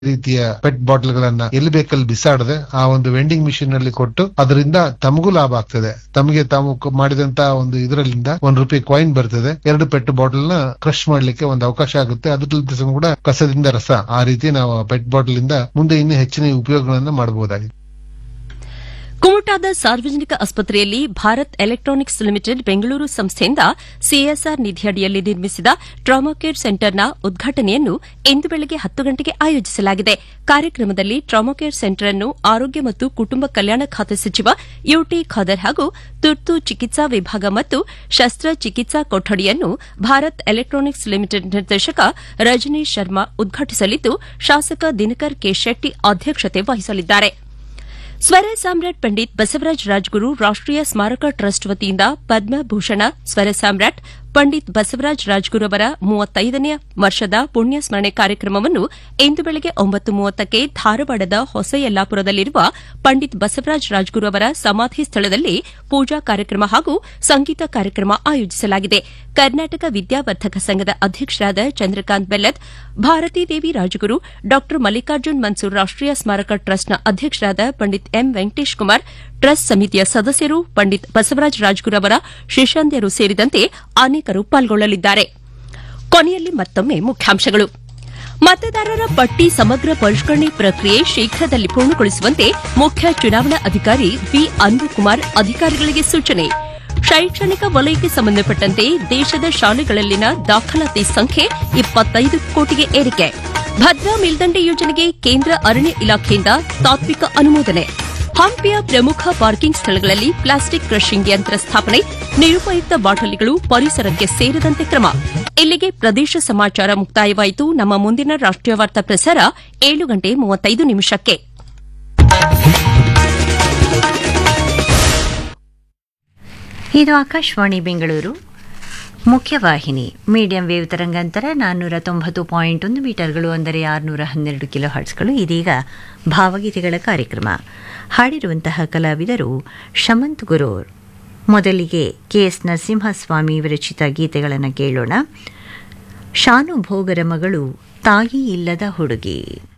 ರೀತಿಯ pet bottle ಗಳನ್ನ ಎಲ್ಲಿ ಬೇಕಲ್ಲಿ ಬಿಸಾಡದೆ ಆ ಒಂದು ವೆಂಡಿಂಗ್ ಮಿಷಿನ್ ನಲ್ಲಿ ಕೊಟ್ಟು ಅದರಿಂದ ತಮಗೂ ಲಾಭ ಆಗ್ತದೆ ತಮಗೆ ತಾವು ಕ- ಮಾಡಿದಂತ ಒಂದು ಇದರಲ್ಲಿಂದ ಒಂದ್ ರೂಪಾಯಿ ಕಾಯಿನ್ ಬರ್ತದೆ ಎರಡು ಪೆಟ್ ಬಾಟಲ್ ನ ಕ್ರಶ್ ಮಾಡ್ಲಿಕ್ಕೆ ಒಂದು ಅವಕಾಶ ಆಗುತ್ತೆ ಅದ್ರ ಕೂಡ ಕಸದಿಂದ ರಸ ಆ ರೀತಿ ನಾವು ಪೆಟ್ ಬಾಟಲ್ ಇಂದ ಮುಂದೆ ಇನ್ನೂ ಹೆಚ್ಚಿನ ಉಪಯೋಗಗಳನ್ನ ಮಾಡಬಹುದಾಗಿದೆ ಕುಮಟಾದ ಸಾರ್ವಜನಿಕ ಆಸ್ಪತ್ರೆಯಲ್ಲಿ ಭಾರತ್ ಎಲೆಕ್ಟ್ರಾನಿಕ್ಸ್ ಲಿಮಿಟೆಡ್ ಬೆಂಗಳೂರು ಸಂಸ್ಥೆಯಿಂದ ಸಿಎಸ್ಆರ್ ನಿಧಿಯಡಿಯಲ್ಲಿ ನಿರ್ಮಿಸಿದ ಟ್ರಾಮಾಕೇರ್ ಸೆಂಟರ್ನ ಉದ್ಘಾಟನೆಯನ್ನು ಇಂದು ಬೆಳಗ್ಗೆ ಹತ್ತು ಗಂಟೆಗೆ ಆಯೋಜಿಸಲಾಗಿದೆ ಕಾರ್ಯಕ್ರಮದಲ್ಲಿ ಟ್ರಾಮಾಕೇರ್ ಸೆಂಟರ್ ಅನ್ನು ಆರೋಗ್ಯ ಮತ್ತು ಕುಟುಂಬ ಕಲ್ಯಾಣ ಖಾತೆ ಸಚಿವ ಯುಟಿ ಖಾದರ್ ಹಾಗೂ ತುರ್ತು ಚಿಕಿತ್ಸಾ ವಿಭಾಗ ಮತ್ತು ಶಸ್ತ್ರಚಿಕಿತ್ಸಾ ಕೊಠಡಿಯನ್ನು ಭಾರತ್ ಎಲೆಕ್ಟ್ರಾನಿಕ್ಸ್ ಲಿಮಿಟೆಡ್ ನಿರ್ದೇಶಕ ರಜನೀಶ್ ಶರ್ಮಾ ಉದ್ಘಾಟಿಸಲಿದ್ದು ಶಾಸಕ ದಿನಕರ್ ಕೆ ಶೆಟ್ಟಿ ಅಧ್ಯಕ್ಷತೆ ವಹಿಸಲಿದ್ದಾರೆ ಸ್ವರ ಸಾಮ್ರಾಟ್ ಪಂಡಿತ್ ಬಸವರಾಜ ರಾಜ್ಗುರು ರಾಷ್ಟೀಯ ಸ್ಮಾರಕ ಟ್ರಸ್ಟ್ ವತಿಯಿಂದ ಪದ್ಮಭೂಷಣ ಸ್ವರ ಸಾಮ್ರಾಟ್ ಪಂಡಿತ್ ಬಸವರಾಜ ರಾಜ್ಗುರು ಅವರ ಮೂವತ್ತೈದನೇ ವರ್ಷದ ಪುಣ್ಯ ಸ್ಮರಣೆ ಕಾರ್ಯಕ್ರಮವನ್ನು ಇಂದು ಬೆಳಗ್ಗೆ ಒಂಬತ್ತು ಮೂವತ್ತಕ್ಕೆ ಧಾರವಾಡದ ಹೊಸ ಯಲ್ಲಾಪುರದಲ್ಲಿರುವ ಪಂಡಿತ್ ಬಸವರಾಜ ರಾಜ್ಗುರು ಅವರ ಸಮಾಧಿ ಸ್ಥಳದಲ್ಲಿ ಪೂಜಾ ಕಾರ್ಯಕ್ರಮ ಹಾಗೂ ಸಂಗೀತ ಕಾರ್ಯಕ್ರಮ ಆಯೋಜಿಸಲಾಗಿದೆ ಕರ್ನಾಟಕ ವಿದ್ಯಾವರ್ಧಕ ಸಂಘದ ಅಧ್ಯಕ್ಷರಾದ ಚಂದ್ರಕಾಂತ್ ಬೆಲ್ಲದ್ ಭಾರತೀ ದೇವಿ ರಾಜಗುರು ಡಾ ಮಲ್ಲಿಕಾರ್ಜುನ್ ಮನ್ಸೂರ್ ರಾಷ್ಟೀಯ ಸ್ಮಾರಕ ಟ್ರಸ್ಟ್ನ ಅಧ್ಯಕ್ಷರಾದ ಪಂಡಿತ್ ಎಂ ವೆಂಕಟೇಶ್ ಕುಮಾರ್ ಟ್ರಸ್ಟ್ ಸಮಿತಿಯ ಸದಸ್ಯರು ಪಂಡಿತ್ ಬಸವರಾಜ ರಾಜ್ಗುರು ಅವರ ಶಿಷ್ಯಂದಿಯರು ಸೇರಿದಂತೆ ಅನೇಕರು ಪಾಲ್ಗೊಳ್ಳಲಿದ್ದಾರೆ ಕೊನೆಯಲ್ಲಿ ಮತ್ತೊಮ್ಮೆ ಮುಖ್ಯಾಂಶಗಳು ಮತದಾರರ ಪಟ್ಟಿ ಸಮಗ್ರ ಪರಿಷ್ಕರಣೆ ಪ್ರಕ್ರಿಯೆ ಶೀಘ್ರದಲ್ಲಿ ಪೂರ್ಣಗೊಳಿಸುವಂತೆ ಮುಖ್ಯ ಚುನಾವಣಾ ಅಧಿಕಾರಿ ವಿ ಅನ್ಬುಕುಮಾರ್ ಅಧಿಕಾರಿಗಳಿಗೆ ಸೂಚನೆ ಶೈಕ್ಷಣಿಕ ವಲಯಕ್ಕೆ ಸಂಬಂಧಪಟ್ಟಂತೆ ದೇಶದ ಶಾಲೆಗಳಲ್ಲಿನ ದಾಖಲಾತಿ ಸಂಖ್ಯೆ ಇಪ್ಪತ್ತೈದು ಕೋಟಿಗೆ ಏರಿಕೆ ಭದ್ರಾ ಮೇಲ್ದಂಡೆ ಯೋಜನೆಗೆ ಕೇಂದ್ರ ಅರಣ್ಯ ಇಲಾಖೆಯಿಂದ ತಾತ್ವಿಕ ಅನುಮೋದನೆ ಹಂಪಿಯ ಪ್ರಮುಖ ಪಾರ್ಕಿಂಗ್ ಸ್ಥಳಗಳಲ್ಲಿ ಪ್ಲಾಸ್ಟಿಕ್ ಕ್ರಷಿಂಗ್ ಯಂತ್ರ ಸ್ಥಾಪನೆ ನಿರುಪಯುಕ್ತ ಬಾಟಲಿಗಳು ಪರಿಸರಕ್ಕೆ ಸೇರದಂತೆ ಕ್ರಮ ಇಲ್ಲಿಗೆ ಪ್ರದೇಶ ಸಮಾಚಾರ ಮುಕ್ತಾಯವಾಯಿತು ನಮ್ಮ ಮುಂದಿನ ರಾಷ್ಟೀಯ ವಾರ್ತಾ ಪ್ರಸಾರ ಏಳು ಗಂಟೆ ಮೂವತ್ತೈದು ನಿಮಿಷಕ್ಕೆ ಇದು ಆಕಾಶವಾಣಿ ಬೆಂಗಳೂರು ಮುಖ್ಯವಾಹಿನಿ ಮೀಡಿಯಂ ವೇವ್ ತರಂಗಾಂತರ ನಾನ್ನೂರ ತೊಂಬತ್ತು ಪಾಯಿಂಟ್ ಒಂದು ಮೀಟರ್ಗಳು ಅಂದರೆ ಆರುನೂರ ಹನ್ನೆರಡು ಕಿಲೋ ಹರ್ಟ್ಸ್ಗಳು ಇದೀಗ ಭಾವಗೀತೆಗಳ ಕಾರ್ಯಕ್ರಮ ಹಾಡಿರುವಂತಹ ಕಲಾವಿದರು ಶಮಂತ್ ಗುರೂರ್ ಮೊದಲಿಗೆ ಕೆ ಎಸ್ ನರಸಿಂಹಸ್ವಾಮಿ ವಿರಚಿತ ಗೀತೆಗಳನ್ನು ಕೇಳೋಣ ಶಾನುಭೋಗರ ಮಗಳು ತಾಯಿ ಇಲ್ಲದ ಹುಡುಗಿ